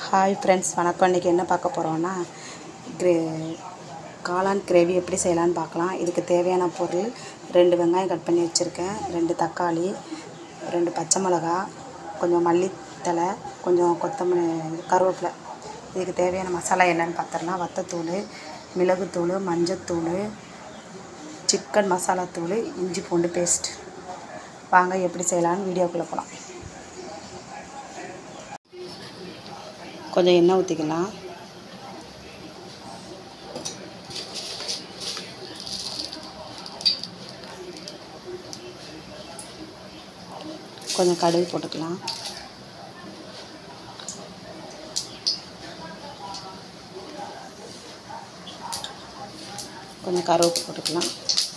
hi friends வணக்கம் இன்றைக்கி என்ன பார்க்க போகிறோன்னா கிரே காளான் கிரேவி எப்படி செய்யலான்னு பார்க்கலாம் இதுக்கு தேவையான பொருள் ரெண்டு வெங்காயம் கட் பண்ணி வச்சுருக்கேன் ரெண்டு தக்காளி ரெண்டு பச்சை மிளகா கொஞ்சம் மல்லித்தழை கொஞ்சம் கொத்தமல்லி கருவேப்பிலை இதுக்கு தேவையான மசாலா என்னென்னு பார்த்துடலாம் வத்தத்தூள் மிளகுத்தூள் மஞ்சத்தூள் சிக்கன் மசாலாத்தூள் இஞ்சி பூண்டு பேஸ்ட் வாங்க எப்படி செய்யலான்னு வீடியோக்குள்ளே போகலாம் கொஞ்சம் எண்ணெய் ஊற்றிக்கலாம் கொஞ்சம் கடுகு போட்டுக்கலாம் கொஞ்சம் கருவேப்பு போட்டுக்கலாம்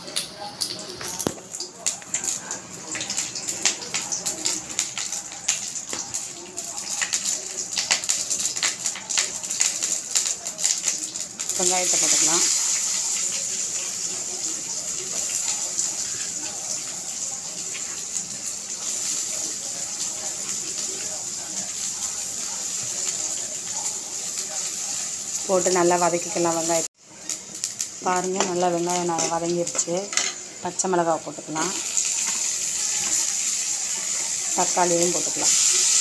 வெங்காயத்தை போட்டுக்கலாம் போட்டு நல்லா வதக்கிக்கலாம் வெங்காயம் பாருங்கள் நல்லா வெங்காயம் நல்லா வதங்கிருச்சு பச்சை மிளகாய் போட்டுக்கலாம் தக்காளியும் போட்டுக்கலாம்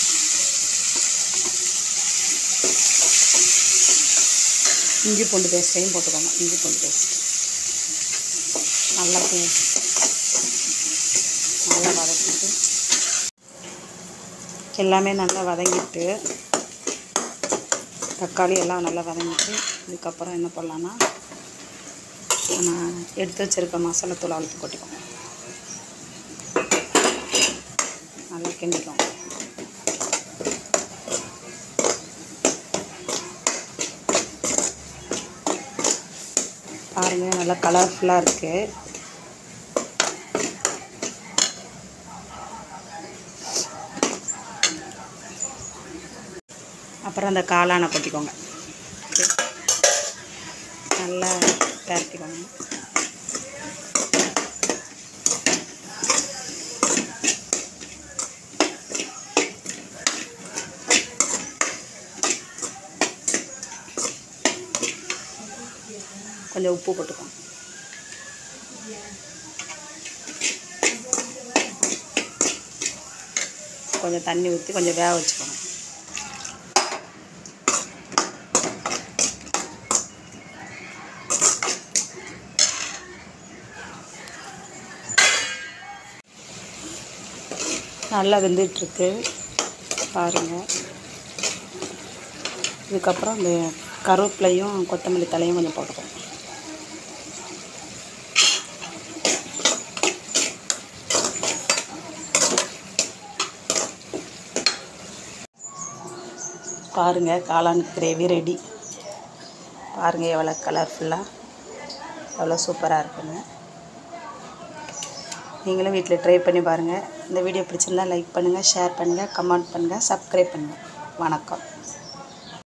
இஞ்சி பூண்டு பேஸ்ட்டையும் போட்டுக்கோங்க இஞ்சி பூண்டு பேஸ்ட் நல்லா பே- நல்லா வதக்கிட்டு எல்லாமே நல்லா வதங்கிட்டு தக்காளி எல்லாம் நல்லா வதங்கிட்டு இதுக்கப்புறம் என்ன பண்ணலான்னா நம்ம எடுத்து வச்சிருக்க மசாலா தூள் அழுத்து கொட்டிக்கோங்க நல்லா கிண்டிக்கோங்க பாருங்கள் நல்லா கலர்ஃபுல்லாக இருக்குது அப்புறம் அந்த காளானை கொட்டிக்கோங்க நல்லா பரட்டிக்கோங்க கொஞ்சம் உப்பு போட்டுக்கோங்க கொஞ்சம் தண்ணி ஊற்றி கொஞ்சம் வேக வச்சுக்கோங்க நல்லா வெந்துட்டுருக்கு பாருங்கள் இதுக்கப்புறம் இந்த கருவேப்பிலையும் கொத்தமல்லி தலையும் கொஞ்சம் போட்டுக்கோங்க பாருங்கள் காளான் கிரேவி ரெடி பாருங்கள் எவ்வளோ கலர்ஃபுல்லாக எவ்வளோ சூப்பராக இருக்குங்க நீங்களும் வீட்டில் ட்ரை பண்ணி பாருங்கள் இந்த வீடியோ பிடிச்சிருந்தா லைக் பண்ணுங்கள் ஷேர் பண்ணுங்கள் கமெண்ட் பண்ணுங்கள் சப்ஸ்கிரைப் பண்ணுங்கள் வணக்கம்